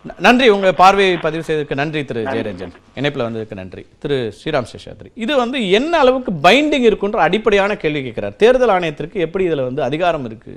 ந- நன்றி உங்க பார்வையை பதிவு செய்ததுக்கு நன்றி திரு ஜெயரஞ்சன் இணைப்புல வந்ததுக்கு நன்றி திரு ஸ்ரீராம் சேஷாத்ரி இது வந்து என்ன அளவுக்கு பைண்டிங் இருக்குன்ற அடிப்படையான கேள்வி கேட்கிறார் தேர்தல் ஆணையத்திற்கு எப்படி இதுல வந்து அதிகாரம் இருக்கு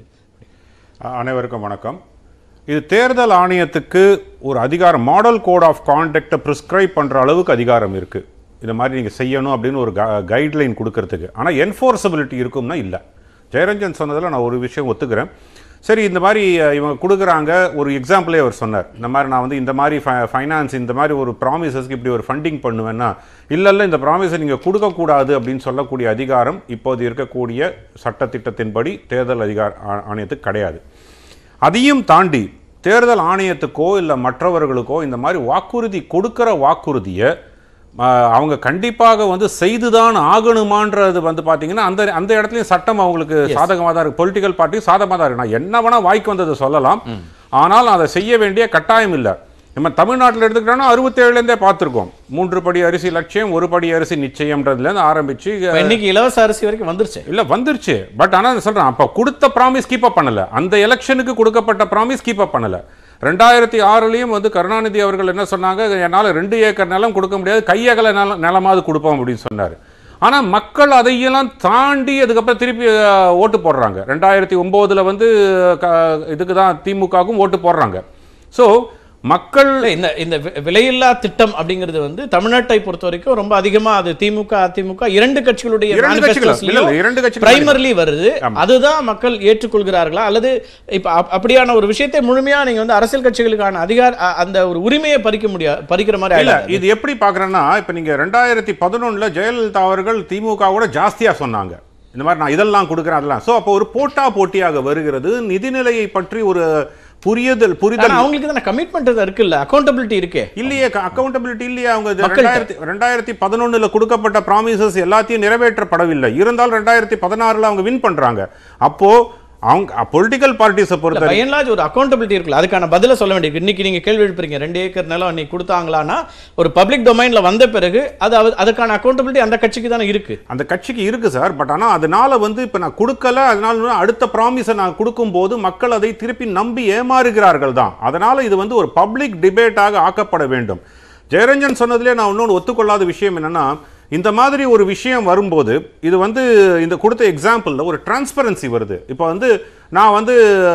அ- அனைவருக்கும் வணக்கம் இது தேர்தல் ஆணையத்துக்கு ஒரு அதிகாரம் மாடல் கோட் ஆஃப் கான்டக்டை ப்ரிஸ்கிரைப் பண்ணுற அளவுக்கு அதிகாரம் இருக்குது இந்த மாதிரி நீங்கள் செய்யணும் அப்படின்னு ஒரு கைட்லைன் கொடுக்கறதுக்கு ஆனால் என்ஃபோர்சபிலிட்டி இருக்கும்னா இல்லை ஜெயரஞ்சன் சொன்னதில் நான் ஒரு விஷயம் ஒத்துக்கிறேன் சரி இந்த மாதிரி அஹ், இவங்க கொடுக்குறாங்க ஒரு எக்ஸாம்பிளே அவர் சொன்னார் இந்த மாதிரி நான் வந்து இந்த மாதிரி ஃபைனான்ஸ் இந்த மாதிரி ஒரு ப்ராமிசஸ்க்கு இப்படி ஒரு ஃபண்டிங் பண்ணுவேன்னா இல்லை இல்லை இந்த ப்ராமிஸை நீங்கள் கொடுக்கக்கூடாது அப்படின்னு சொல்லக்கூடிய அதிகாரம் இப்போது இருக்கக்கூடிய சட்டத்திட்டத்தின்படி தேர்தல் அதிகார ஆ- ஆணையத்துக்கு கிடையாது அதையும் தாண்டி தேர்தல் ஆணையத்துக்கோ இல்லை மற்றவர்களுக்கோ இந்த மாதிரி வாக்குறுதி கொடுக்கிற வாக்குறுதியை ஆ, அவங்க கண்டிப்பாக வந்து செய்துதான் ஆகணுமான்றது வந்து பார்த்தீங்கன்னா அந்த அந்த இடத்துலையும் சட்டம் அவங்களுக்கு சாதகமாக தான் இருக்கு பொலிட்டிக்கல் பார்ட்டி சாதகமாக தான் இருக்கு நான் என்ன வேணா வாய்க்கு வந்ததை சொல்லலாம் ஆனால் அதை செய்ய வேண்டிய கட்டாயம் இல்லை நம்ம தமிழ்நாட்டில் எடுத்துக்கிட்டோம்னா அறுபத்தேழுலேருந்தே பார்த்துருக்கோம் மூன்று படி அரிசி லட்சியம் ஒரு படி அரிசி நிச்சயம்ன்றதுலேருந்து ஆரம்பிச்சு இப்ப இன்னைக்கு இலவச அரிசி வரைக்கும் வந்துருச்சு இல்ல வந்துருச்சு பட் ஆனா நான் சொல்றேன் அப்ப கொடுத்த ப்ராமிஸ் கீப் அப் பண்ணல அந்த எலெக்ஷனுக்கு கொடுக்கப்பட்ட ப்ராமிஸ் கீப் அப் பண்ணல ரெண்டாயிரத்தி ஆறுலயும் வந்து கருணாநிதி அவர்கள் என்ன சொன்னாங்க என்னால ரெண்டு ஏக்கர் நிலம் கொடுக்க முடியாது கையகல நிலம் நிலமாவது கொடுப்போம் அப்படின்னு சொன்னாரு ஆனா மக்கள் அதையெல்லாம் தாண்டி அதுக்கப்புறம் திருப்பி அஹ், ஓட்டு போடுறாங்க ரெண்டாயிரத்தி ஒன்பதுல வந்து க- இதுக்கு தான் திமுகவுக்கும் ஓட்டு போடுறாங்க ஸோ மக்கள் இல்ல, இந்த இந்த வி- விலையில்லா திட்டம் அப்படிங்கிறது வந்து தமிழ்நாட்டை பொறுத்த வரைக்கும் ரொம்ப அதிகமா அது திமுக அதிமுக இரண்டு கட்சிகளுடைய இரண்டு கட்சிகள் இல்ல, இல்ல, இரண்டு கட்சிகள் பிரைமர்லி வருது ஆமா. அதுதான் மக்கள் ஏற்றுக்கொள்கிறார்களா அல்லது இப்ப அப்- அப்படியான ஒரு விஷயத்தை முழுமையா நீங்க வந்து அரசியல் கட்சிகளுக்கான அதிகார அ- அந்த ஒரு உரிமையை பறிக்க முடியாது பறிக்கிற மாதிரி இல்ல ஆயிடாது. இது எப்படி பாக்குறேன்னா இப்ப நீங்க ரெண்டாயிரத்தி பதினொன்னுல ஜெயலலிதா அவர்கள் திமுக கூட ஜாஸ்தியா சொன்னாங்க இந்த மாதிரி நான் இதெல்லாம் கொடுக்குறேன் அதெல்லாம் சோ அப்போ ஒரு போட்டா போட்டியாக வருகிறது நிதிநிலையை பற்றி ஒரு புரியுதல் ஆனா புரிதல் அவங்களுக்கு தானே கமிட்மெண்ட் இருக்குல்ல அக்கௌண்டபிலிட்டி இருக்கே இல்லையே அக்கௌண்டபிலிட்டி இல்லையா அவங்க இது மக்கள்கிட்ட. ரெண்டாயிரத்தி ரெண்டாயிரத்தி பதினொன்னுல கொடுக்கப்பட்ட ப்ராமிசஸ் எல்லாத்தையும் நிறைவேற்றப்படவில்லை இருந்தாலும் ரெண்டாயிரத்தி பதினாறுல அவங்க வின் பண்றாங்க அப்போ அவங்க பொலிட்டிக்கல் பார்ட்டிஸை பொறுத்த பை அண்ட் லார்ஜ் ஒரு அக்கௌண்டபிலிட்டி இருக்குல்ல அதுக்கான பதில சொல்ல வேண்டியது இன்னைக்கு நீங்க கேள்வி எழுப்புறீங்க ரெண்டு ஏக்கர் நிலம் அன்னைக்கு கொடுத்தாங்களான்னா ஒரு பப்ளிக் டொமைன்ல வந்த பிறகு அது அவ- அதுக்கான அக்கௌண்டபிலிட்டி அந்த கட்சிக்கு தானே இருக்கு அந்த கட்சிக்கு இருக்கு சார் பட் ஆனா அதனால வந்து இப்ப நான் கொடுக்கல அதனால அடுத்த ப்ராமிஸை நான் கொடுக்கும்போது மக்கள் அதை திருப்பி நம்பி ஏமாறுகிறார்கள் தான் அதனால இது வந்து ஒரு பப்ளிக் டிபேட்டாக ஆக்கப்பட வேண்டும் ஜெயரஞ்சன் சொன்னதுலேயே நான் இன்னொன்று ஒத்துக்கொள்ளாத விஷயம் என்னன்னா இந்த மாதிரி ஒரு விஷயம் வரும்போது இது வந்து இந்த கொடுத்த எக்ஸாம்பிளில் ஒரு டிரான்ஸ்பரன்சி வருது இப்போ வந்து நான் வந்து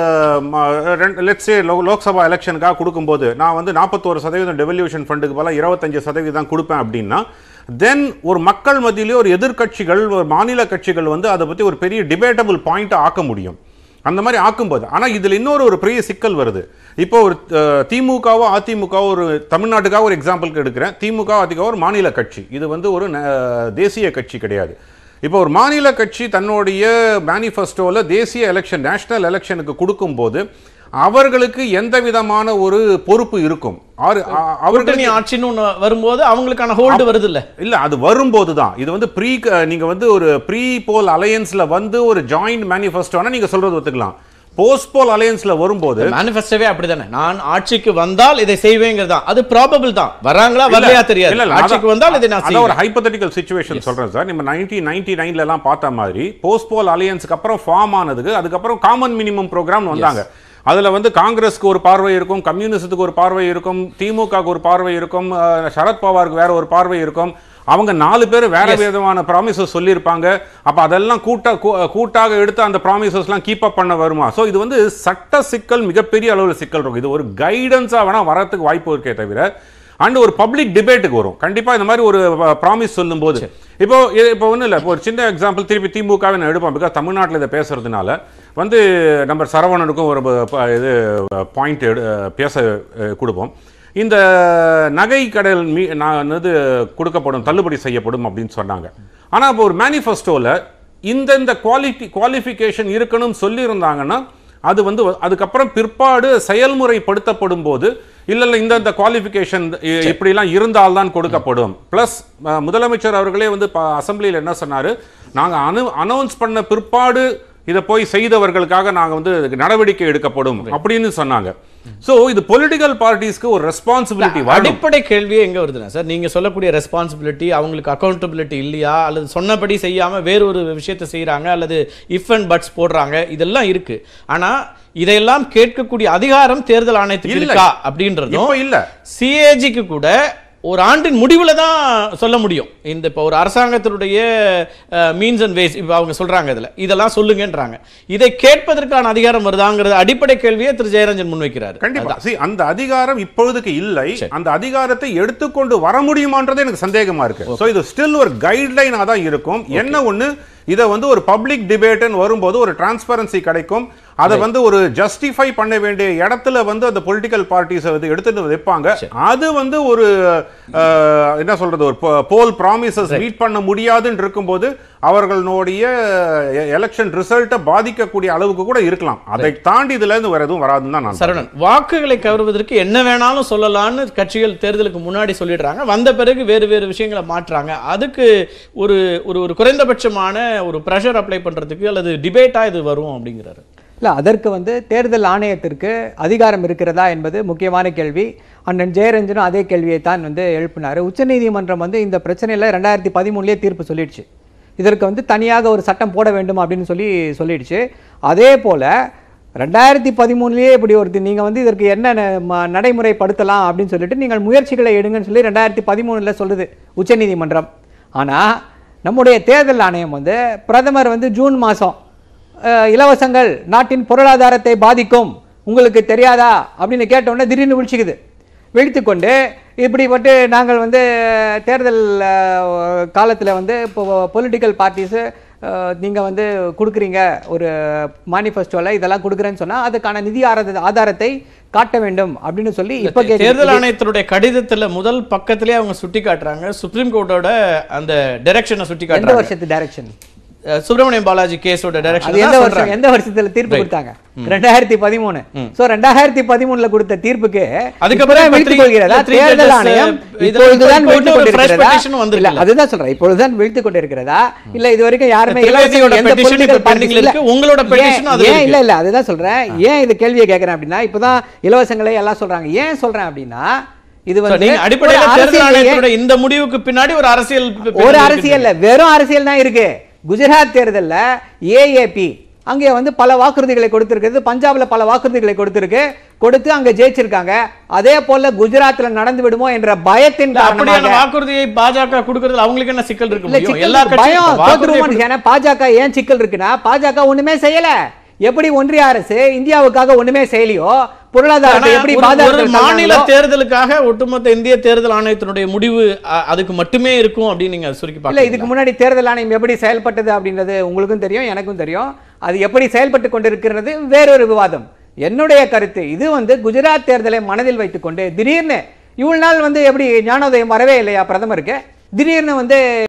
லெட்ஸே லோக்சபா எலெக்ஷனுக்காக கொடுக்கும்போது நான் வந்து நாற்பத்தோரு சதவீதம் டெவல்யூஷன் ஃபண்டுக்கு பதிலாக இருபத்தஞ்சு சதவீதம் கொடுப்பேன் அப்படின்னா தென் ஒரு மக்கள் மத்தியிலே ஒரு எதிர்க்கட்சிகள் ஒரு மாநில கட்சிகள் வந்து அதை பற்றி ஒரு பெரிய டிபேட்டபிள் பாயிண்ட்டை ஆக்க முடியும் அந்த மாதிரி ஆக்கும்போது ஆனால் இதில் இன்னொரு ஒரு பெரிய சிக்கல் வருது இப்போ ஒரு அஹ், திமுகவோ அதிமுகவோ ஒரு தமிழ்நாட்டுக்காக ஒரு எக்ஸாம்பிளுக்கு எடுக்கிறேன் திமுக அதிமுக ஒரு மாநில கட்சி இது வந்து ஒரு ந- தேசிய கட்சி கிடையாது இப்போ ஒரு மாநில கட்சி தன்னுடைய மேனிஃபெஸ்டோவில் தேசிய எலெக்ஷன் நேஷனல் எலெக்ஷனுக்கு கொடுக்கும்போது அவர்களுக்கு எந்த விதமான ஒரு பொறுப்பு இருக்கும் ஆறு அ- கூட்டணி அவர்களுக்கு ஆட்சின்னு ஒண்ணு வரும்போது அவங்களுக்கான ஹோல்டு வருது இல்ல இல்ல அது வரும்போது தான் இது வந்து ப்ரீ நீங்க வந்து ஒரு ப்ரீ போல் அலையன்ஸ்ல வந்து ஒரு ஜாயிண்ட் மேனிஃபெஸ்டோனா நீங்க சொல்றது ஒத்துக்கலாம் போஸ்ட் போல் அலையன்ஸ்ல வரும்போது மேனிஃபெஸ்டோவே அப்படிதானே நான் ஆட்சிக்கு வந்தால் இதை செய்வேங்கிறது தான் அது ப்ராபபிள் தான் வராங்களா வரலையா தெரியாது இல்ல, இல்ல, ஆட்சிக்கு அதான்- வந்தால் இதை நான் அதான் ஒரு செய்வேன் ஹைப்போதட்டிக்கல் சுச்சுவேஷன் சொல்றேன் சார் நம்ம நைன்டீன் நைன்டி நைன்ல எல்லாம் பார்த்த மாதிரி போஸ்ட் போல் அலையன்ஸ்க்கு அப்புறம் ஃபார்ம் ஆனதுக்கு அதுக்கப்புறம் காமன் மினிமம் ப்ரோக்ராம் வந்தாங்க அதுல வந்து காங்கிரஸ்க்கு ஒரு பார்வை இருக்கும் கம்யூனிஸ்டுக்கு ஒரு பார்வை இருக்கும் திமுகவுக்கு ஒரு பார்வை இருக்கும் அஹ், சரத்பவாருக்கு வேற ஒரு பார்வை இருக்கும் அவங்க நாலு பேர் வேற விதமான ப்ராமிசஸ் சொல்லியிருப்பாங்க அப்ப அதெல்லாம் கூட்ட கூ- கூட்டாக எடுத்து அந்த ப்ராமிசஸ்லாம் கீப் அப் பண்ண வருமா ஸோ இது வந்து சட்ட சிக்கல் மிகப்பெரிய அளவில் சிக்கல் இருக்கும் இது ஒரு கைடன்ஸா வேணா வரதுக்கு வாய்ப்பு இருக்கே தவிர அண்ட் ஒரு பப்ளிக் டிபேட்டுக்கு வரும் கண்டிப்பா இந்த மாதிரி ஒரு ப்ராமிஸ் சொல்லும்போது இப்போ இது- இப்போ ஒன்றும் இல்லை இப்போ ஒரு சின்ன எக்ஸாம்பிள் திருப்பி திமுகவை நான் எடுப்பேன் பிகாஸ் தமிழ்நாட்டில் இதை பேசுறதுனால வந்து நம்ம சரவணனுக்கும் ஒரு ப- ப- இது பாயிண்ட் பேச அஹ், கொடுப்போம் இந்த நகை கடல் மீ நான் இது கொடுக்கப்படும் தள்ளுபடி செய்யப்படும் அப்படின்னு சொன்னாங்க ஆனால் இப்போ ஒரு மேனிஃபெஸ்டோவில் இந்தந்த குவாலிட்டி குவாலிஃபிகேஷன் இருக்கணும்னு சொல்லியிருந்தாங்கன்னா அது வந்து அதுக்கப்புறம் பிற்பாடு செயல்முறைப்படுத்தப்படும் போது இல்ல இல்ல இந்த இந்த குவாலிஃபிகேஷன் இப்படிலாம் இருந்தால்தான் கொடுக்கப்படும் பிளஸ் முதலமைச்சர் அவர்களே வந்து அசம்பிளியில் என்ன சொன்னாரு நாங்க அனு அனௌன்ஸ் பண்ண பிற்பாடு இதை போய் செய்தவர்களுக்காக நாங்க வந்து இதுக்கு நடவடிக்கை எடுக்கப்படும் அப்படின்னு சொன்னாங்க சோ இது பொலிட்டிக்கல் பார்ட்டிஸ்க்கு ஒரு ரெஸ்பான்சிபிலிட்டி வரும் அடிப்படை கேள்வியே எங்க வருதுன்னா சார் நீங்க சொல்லக்கூடிய ரெஸ்பான்சிபிலிட்டி அவங்களுக்கு அக்கௌண்டபிலிட்டி இல்லையா அல்லது சொன்னபடி செய்யாம வேற ஒரு விஷயத்தை செய்றாங்க அல்லது இஃப் அண்ட் பட்ஸ் போடுறாங்க இதெல்லாம் இருக்கு ஆனா இதையெல்லாம் கேட்கக்கூடிய அதிகாரம் தேர்தல் ஆணையத்துக்கு இல்லை. இருக்கா அப்படின்றதும் இப்ப இல்ல சிஏஜிக்கு கூட ஒரு ஆண்டின் முடிவுல தான் சொல்ல முடியும் இந்த இப்போ ஒரு அரசாங்கத்தினுடைய மீன்ஸ் அண்ட் வேஸ் இப்போ அவங்க சொல்றாங்க இதுல இதெல்லாம் சொல்லுங்கன்றாங்க இதை கேட்பதற்கான அதிகாரம் வருதாங்கிறது அடிப்படை கேள்வியை திரு ஜெயரஞ்சன் முன்வைக்கிறார் கண்டிப்பா see அந்த அதிகாரம் இப்பொழுதுக்கு இல்லை அந்த அதிகாரத்தை எடுத்துக்கொண்டு வர முடியுமான்றது எனக்கு சந்தேகமா இருக்கு சோ இது ஸ்டில் ஒரு கைட்லைனா தான் இருக்கும் என்ன ஒண்ணு இதை வந்து ஒரு பப்ளிக் டிபேட்னு வரும்போது ஒரு டிரான்ஸ்பரன்சி கிடைக்கும் அதை வந்து ஒரு ஜஸ்டிஃபை பண்ண வேண்டிய இடத்துல வந்து அந்த பொலிட்டிக்கல் பார்ட்டிஸை வந்து எடுத்துட்டு வைப்பாங்க அது வந்து ஒரு அஹ், என்ன சொல்றது ஒரு போல் ப்ராமிசஸ் மீட் பண்ண முடியாதுன்னு இருக்கும்போது அவர்களுடைய எலெக்ஷன் ரிசல்ட்டை பாதிக்கக்கூடிய அளவுக்கு கூட இருக்கலாம் அதை தாண்டி இதுல இருந்து வேற எதுவும் வராதுன்னு தான் நான் சரவணன் வாக்குகளை கவர்வதற்கு என்ன வேணாலும் சொல்லலாம்னு கட்சிகள் தேர்தலுக்கு முன்னாடி சொல்லிடுறாங்க வந்த பிறகு வேறு வேறு விஷயங்களை மாற்றுறாங்க அதுக்கு ஒரு ஒரு ஒரு குறைந்தபட்சமான ஒரு ப்ரெஷர் அப்ளை பண்றதுக்கு அல்லது டிபேட்டா இது வரும் அப்படிங்கிறாரு இல்லை அதற்கு வந்து தேர்தல் ஆணையத்திற்கு அதிகாரம் இருக்கிறதா என்பது முக்கியமான கேள்வி அண்ணன் ஜெயரஞ்சனும் அதே கேள்வியை தான் வந்து எழுப்பினார் உச்சநீதிமன்றம் வந்து இந்த பிரச்சனையில் ரெண்டாயிரத்தி பதிமூணுலேயே தீர்ப்பு சொல்லிடுச்சு இதற்கு வந்து தனியாக ஒரு சட்டம் போட வேண்டும் அப்படின்னு சொல்லி சொல்லிடுச்சு அதே போல் ரெண்டாயிரத்தி பதிமூணுலேயே இப்படி ஒரு நீங்கள் வந்து இதற்கு என்ன ந- ம- நடைமுறைப்படுத்தலாம் அப்படின்னு சொல்லிட்டு நீங்கள் முயற்சிகளை எடுங்கன்னு சொல்லி ரெண்டாயிரத்தி பதிமூணில் சொல்லுது உச்சநீதிமன்றம் ஆனால் நம்முடைய தேர்தல் ஆணையம் வந்து பிரதமர் வந்து ஜூன் மாதம் அஹ், இலவசங்கள் நாட்டின் பொருளாதாரத்தை பாதிக்கும் உங்களுக்கு தெரியாதா அப்படின்னு கேட்டோன்னே திடீர்னு விழிச்சுக்குது விழித்துக்கொண்டு இப்படிப்பட்டு நாங்கள் வந்து தேர்தல் காலத்தில் வந்து இப்போ பொலிட்டிக்கல் பார்ட்டிஸு நீங்கள் வந்து கொடுக்குறீங்க ஒரு மேனிஃபெஸ்டோவில் இதெல்லாம் கொடுக்குறேன்னு சொன்னால் அதுக்கான நிதி ஆதார ஆதாரத்தை காட்ட வேண்டும் அப்படின்னு சொல்லி இப்போ தேர்தல் ஆணையத்தினுடைய கடிதத்துல முதல் பக்கத்திலே அவங்க சுட்டி காட்டுறாங்க சுப்ரீம் கோர்ட்டோட அந்த டைரக்ஷனை சுட்டி எந்த காட்டுறாங்க வருஷத்து டைரக்ஷன் அஹ் சுப்பிரமணியம் பாலாஜி கேஸோட அது டைரக்ஷன் எந்த வருஷம் எந்த வருஷத்துல தீர்ப்பு கொடுத்தாங்க ரெண்டாயிரத்தி பதிமூணு சோ ரெண்டாயிரத்தி பதிமூணுல கொடுத்த தீர்ப்புக்கு அதுக்கப்புறம் இப்பதான் விழித்துக் கொள்கிறதா three தேர்தல் judges, ஆணையம் uh, இதுல இப்பொழுதுதான் இப்போ விழித்துக் இன்னொரு fresh கொண்டிருக்கிறதா petition வந்திருக்குல்ல? இல்ல அதுதான் சொல்றேன் இப்பொழுதுதான் விழித்துக் கொண்டிருக்கிறதா இல்ல இது வரைக்கும் யாருமே திரிவேதியோட இலவசங்கள் எந்த petition political இப்ப pending ல parties- இருக்கு. உங்களோட ஏன், petition அதுல ஏன் இருக்கு. இல்ல இல்ல அதுதான் சொல்றேன் ஏன் இந்த கேள்வியை கேட்கறேன் அப்படின்னா இப்பதான் இலவசங்களை எல்லாம் சொல்றாங்க ஏன் சொல்றேன் அப்படின்னா இது வந்து நீங்க அடிப்படையில ஒரு தேர்தல் அரசியல் ஆணையத்தோட இந்த முடிவுக்கு பின்னாடி ஒரு அரசியல் பி- ஒரு பின்னணி அரசியல் இல்ல வெறும் அரசியல் தான் இருக்கு குஜராத் தேர்தல்ல ஏஏபி அங்கே வந்து பல வாக்குறுதிகளை கொடுத்திருக்கிறது பஞ்சாப்ல பல வாக்குறுதிகளை கொடுத்திருக்கு கொடுத்து அங்க ஜெயிச்சிருக்காங்க அதே போல குஜராத்ல நடந்து விடுமோ என்ற பயத்தின் இல்ல, அப்படியான காரணமாக வாக்குறுதியை பாஜக கொடுக்கறதுல அவங்களுக்கு என்ன சிக்கல் இருக்க இல்ல முடியும் சிக்கல் எல்லா இருக்கு. கட்சியும் பயம் வாக்குறுதியை தோத்துருவோம் ஏன்னா பாஜக ஏன் சிக்கல் இருக்குன்னா பாஜக ஒண்ணுமே செய்யல எப்படி ஒன்றிய அரசு இந்தியாவுக்காக ஒண்ணுமே செய்யலையோ பொருளாதாரத்தை ஆனா, எப்படி ஒரு- ஒரு பாதுகாத்து மாநில தந்தாங்களோ, தேர்தலுக்காக ஒட்டுமொத்த இந்திய தேர்தல் ஆணையத்தினுடைய முடிவு அ- அதுக்கு மட்டுமே இருக்கும் அப்படின்னு நீங்க சுருக்கி இல்ல பாக்கலாம் இதுக்கு முன்னாடி தேர்தல் ஆணையம் எப்படி செயல்பட்டது அப்படின்றது உங்களுக்கும் தெரியும் எனக்கும் தெரியும் அது எப்படி செயல்பட்டு கொண்டிருக்கிறது வேறொரு விவாதம் என்னுடைய கருத்து இது வந்து குஜராத் தேர்தலை மனதில் வைத்துக்கொண்டு திடீர்னு இவ்வளவு நாள் வந்து எப்படி ஞானோதயம் வரவே இல்லையா பிரதமருக்கு திடீர்னு வந்து